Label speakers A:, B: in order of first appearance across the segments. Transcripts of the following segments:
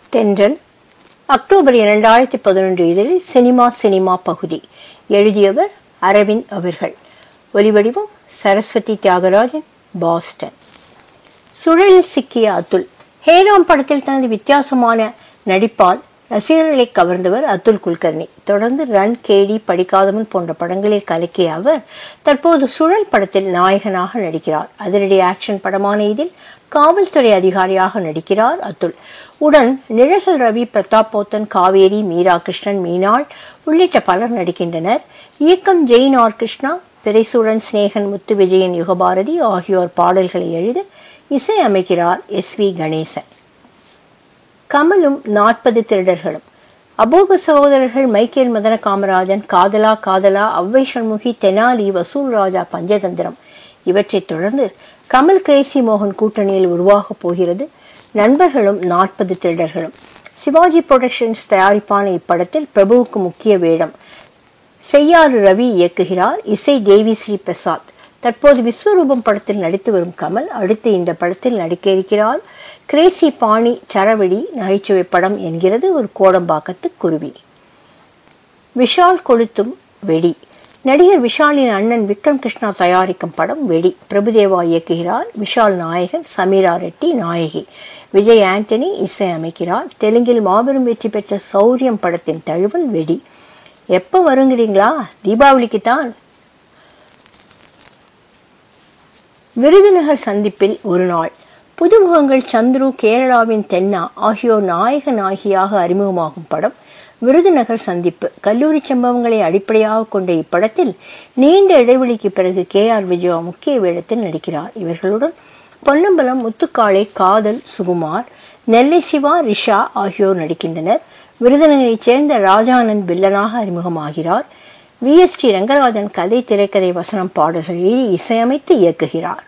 A: தென்றல் அக்டோபர் இரண்டாயிரத்தி பதினொன்று இதழில் சினிமா சினிமா பகுதி எழுதியவர் அரவிந்த் அவர்கள் ஒலிவடிவம் சரஸ்வதி தியாகராஜன் பாஸ்டன் சுழலில் சிக்கிய அதுல் ஹேராம் படத்தில் தனது வித்தியாசமான நடிப்பால் ரசிகர்களை கவர்ந்தவர் அதுல் குல்கர்னி தொடர்ந்து ரன் கேடி படிக்காதவன் போன்ற படங்களில் கலக்கிய அவர் தற்போது சுழல் படத்தில் நாயகனாக நடிக்கிறார் அதிரடி ஆக்ஷன் படமான இதில் காவல்துறை அதிகாரியாக நடிக்கிறார் அதுல் உடன் நிழல்கள் ரவி பிரதாப் போத்தன் காவேரி மீரா கிருஷ்ணன் மீனாள் உள்ளிட்ட பலர் நடிக்கின்றனர் இயக்கம் ஜெயின் ஆர் கிருஷ்ணா பிறைசூழன் சிநேகன் முத்து விஜயன் யுகபாரதி ஆகியோர் பாடல்களை எழுத இசை அமைக்கிறார் எஸ் வி கணேசன் கமலும் நாற்பது திருடர்களும் அபோக சகோதரர்கள் மைக்கேல் மதன காமராஜன் காதலா காதலா அவ்வை சண்முகி தெனாலி வசூல் ராஜா பஞ்சதந்திரம் இவற்றைத் தொடர்ந்து கமல் கிரேசி மோகன் கூட்டணியில் உருவாகப் போகிறது நண்பர்களும் நாற்பது திருடர்களும் சிவாஜி புரொடக்ஷன்ஸ் தயாரிப்பான இப்படத்தில் பிரபுவுக்கு முக்கிய வேடம் செய்யாறு ரவி இயக்குகிறார் இசை தேவி ஸ்ரீ பிரசாத் தற்போது விஸ்வரூபம் படத்தில் நடித்து வரும் கமல் அடுத்து இந்த படத்தில் நடிக்க இருக்கிறார் கிரேசி பாணி சரவெடி நகைச்சுவை படம் என்கிறது ஒரு கோடம்பாக்கத்து குருவி விஷால் கொளுத்தும் வெடி நடிகர் விஷாலின் அண்ணன் விக்ரம் கிருஷ்ணா தயாரிக்கும் படம் வெடி பிரபுதேவா இயக்குகிறார் விஷால் நாயகன் சமீரா ரெட்டி நாயகி விஜய் ஆண்டனி இசை அமைக்கிறார் தெலுங்கில் மாபெரும் வெற்றி பெற்ற சௌரியம் படத்தின் தழுவல் வெடி எப்ப வருங்கிறீங்களா தீபாவளிக்கு தான் விருதுநகர் சந்திப்பில் ஒரு நாள் புதுமுகங்கள் சந்துரு கேரளாவின் தென்னா ஆகியோர் நாயக நாயகியாக அறிமுகமாகும் படம் விருதுநகர் சந்திப்பு கல்லூரி சம்பவங்களை அடிப்படையாக கொண்ட இப்படத்தில் நீண்ட இடைவெளிக்கு பிறகு கே ஆர் விஜயா முக்கிய வேடத்தில் நடிக்கிறார் இவர்களுடன் பொன்னம்பலம் முத்துக்காளை காதல் சுகுமார் நெல்லை சிவா ரிஷா ஆகியோர் நடிக்கின்றனர் விருதுநகரைச் சேர்ந்த ராஜானந்த் வில்லனாக அறிமுகமாகிறார் வி எஸ் டி ரங்கராஜன் கதை திரைக்கதை வசனம் பாடல்கள் எழுதி இசையமைத்து இயக்குகிறார்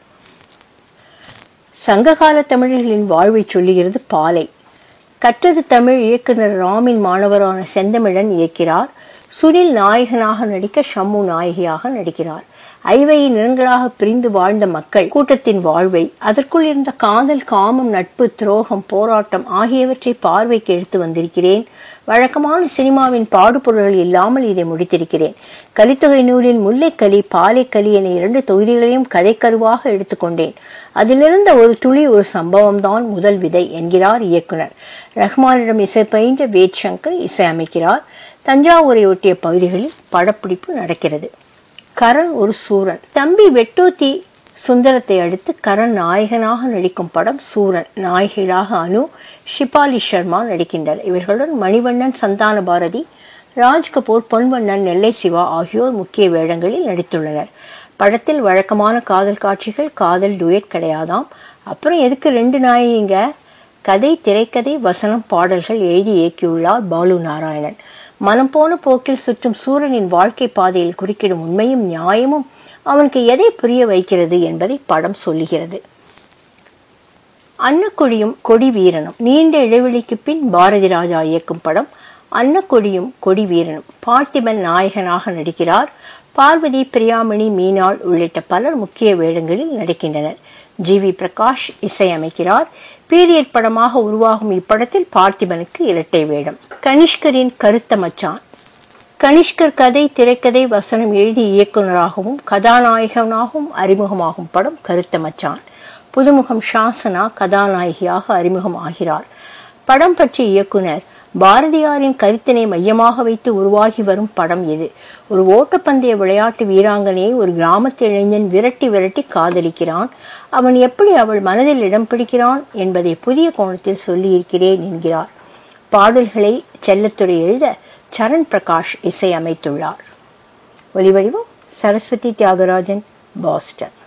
A: சங்ககால தமிழர்களின் வாழ்வை சொல்லுகிறது பாலை கற்றது தமிழ் இயக்குனர் ராமின் மாணவரான செந்தமிழன் இயக்கிறார் சுனில் நாயகனாக நடிக்க ஷம்மு நாயகியாக நடிக்கிறார் ஐவையை நிறங்களாக பிரிந்து வாழ்ந்த மக்கள் கூட்டத்தின் வாழ்வை அதற்குள் இருந்த காதல் காமம் நட்பு துரோகம் போராட்டம் ஆகியவற்றை பார்வைக்கு எடுத்து வந்திருக்கிறேன் வழக்கமான சினிமாவின் பாடுபொருள்கள் இல்லாமல் இதை முடித்திருக்கிறேன் கலித்தொகை நூலின் முல்லைக்கலி பாலைக்கலி என இரண்டு தொகுதிகளையும் கதைக்கருவாக எடுத்துக்கொண்டேன் அதிலிருந்த ஒரு துளி ஒரு சம்பவம் தான் முதல் விதை என்கிறார் இயக்குனர் ரஹ்மானிடம் இசை பயின்ற வேத் சங்கர் இசை அமைக்கிறார் தஞ்சாவூரை ஒட்டிய பகுதிகளில் படப்பிடிப்பு நடக்கிறது கரண் ஒரு சூரன் தம்பி வெட்டோத்தி சுந்தரத்தை அடுத்து கரண் நாயகனாக நடிக்கும் படம் சூரன் நாயகிகளாக அனு ஷிபாலி சர்மா நடிக்கின்றனர் இவர்களுடன் மணிவண்ணன் சந்தான பாரதி ராஜ் கபூர் பொன்வண்ணன் நெல்லை சிவா ஆகியோர் முக்கிய வேடங்களில் நடித்துள்ளனர் படத்தில் வழக்கமான காதல் காட்சிகள் காதல் டுயட் கிடையாதாம் அப்புறம் எதுக்கு ரெண்டு நாயகிங்க கதை திரைக்கதை வசனம் பாடல்கள் எழுதி இயக்கியுள்ளார் பாலு நாராயணன் மனம் போன போக்கில் சுற்றும் சூரனின் வாழ்க்கை பாதையில் குறுக்கிடும் உண்மையும் நியாயமும் அவனுக்கு எதை புரிய வைக்கிறது என்பதை படம் சொல்லுகிறது அன்னக்கொடியும் கொடி வீரனும் நீண்ட இடைவெளிக்கு பின் பாரதி ராஜா இயக்கும் படம் அன்னக்கொடியும் கொடி வீரனும் பார்த்திபன் நாயகனாக நடிக்கிறார் பார்வதி பிரியாமணி மீனாள் உள்ளிட்ட பலர் முக்கிய வேடங்களில் நடிக்கின்றனர் ஜி வி பிரகாஷ் இசையமைக்கிறார் பீரியட் படமாக உருவாகும் இப்படத்தில் பார்த்திபனுக்கு இரட்டை வேடம் கனிஷ்கரின் கருத்த மச்சான் கனிஷ்கர் கதை திரைக்கதை வசனம் எழுதி இயக்குநராகவும் கதாநாயகனாகவும் அறிமுகமாகும் படம் கருத்த மச்சான் புதுமுகம் ஷாசனா கதாநாயகியாக அறிமுகம் ஆகிறார் படம் பற்றிய இயக்குனர் பாரதியாரின் கருத்தினை மையமாக வைத்து உருவாகி வரும் படம் இது ஒரு ஓட்டப்பந்தய விளையாட்டு வீராங்கனையை ஒரு கிராமத்து இளைஞன் விரட்டி விரட்டி காதலிக்கிறான் அவன் எப்படி அவள் மனதில் இடம் பிடிக்கிறான் என்பதை புதிய கோணத்தில் சொல்லியிருக்கிறேன் என்கிறார் பாடல்களை செல்லத்துறை எழுத சரண் பிரகாஷ் இசை அமைத்துள்ளார் ஒலிவடிவம் சரஸ்வதி தியாகராஜன் பாஸ்டன்